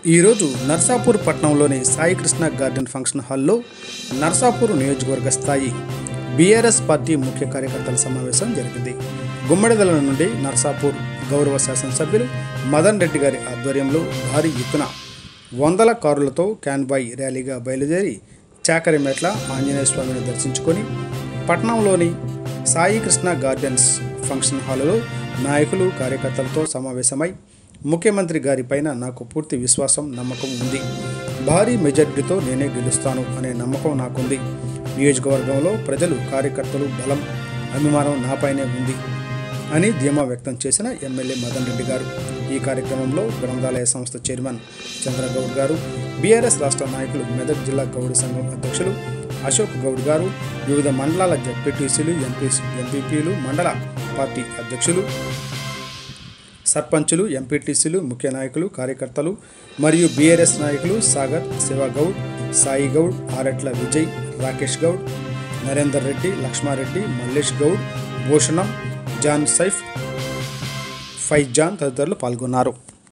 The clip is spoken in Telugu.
ఈరోజు నర్సాపూర్ పట్టణంలోని సాయికృష్ణ గార్డెన్ ఫంక్షన్ హాల్లో నర్సాపూర్ నియోజకవర్గ స్థాయి బీఆర్ఎస్ పార్టీ ముఖ్య కార్యకర్తల సమావేశం జరిగింది గుమ్మడిదల నుండి నర్సాపూర్ గౌరవ శాసనసభ్యులు మదన్ రెడ్డి గారి ఆధ్వర్యంలో భారీ ఎత్తున వందల కారులతో క్యాన్వాయ్ ర్యాలీగా బయలుదేరి చాకరిమెట్ల ఆంజనేయ స్వామిని దర్శించుకొని పట్టణంలోని సాయి కృష్ణ గార్డెన్స్ ఫంక్షన్ హాలులో నాయకులు కార్యకర్తలతో సమావేశమై ముఖ్యమంత్రి గారిపైన నాకు పూర్తి విశ్వాసం నమ్మకం ఉంది భారీ మెజారిటీతో నేనే గెలుస్తాను అనే నమ్మకం నాకుంది నియోజకవర్గంలో ప్రజలు కార్యకర్తలు బలం అభిమానం నాపైనే ఉంది అని ధీమా వ్యక్తం చేసిన ఎమ్మెల్యే మదన్ రెడ్డి గారు ఈ కార్యక్రమంలో గ్రంథాలయ సంస్థ చైర్మన్ చంద్రగౌడ్ గారు బీఆర్ఎస్ రాష్ట్ర నాయకులు మెదక్ జిల్లా గౌడ్ సంఘం అధ్యక్షులు అశోక్ గౌడ్ గారు వివిధ మండలాల జడ్పీటీసీలు ఎంపీ ఎంపీపీలు మండల పార్టీ అధ్యక్షులు సర్పంచులు ఎంపీటీసీలు ముఖ్య నాయకులు కార్యకర్తలు మరియు బీఆర్ఎస్ నాయకులు సాగర్ శివగౌడ్ సాయి గౌడ్ ఆరెట్ల విజయ్ రాకేష్ గౌడ్ నరేందర్ రెడ్డి లక్ష్మారెడ్డి మల్లేష్ గౌడ్ భూషణం జాన్ సైఫ్ ఫైజ్ జాన్ తదితరులు పాల్గొన్నారు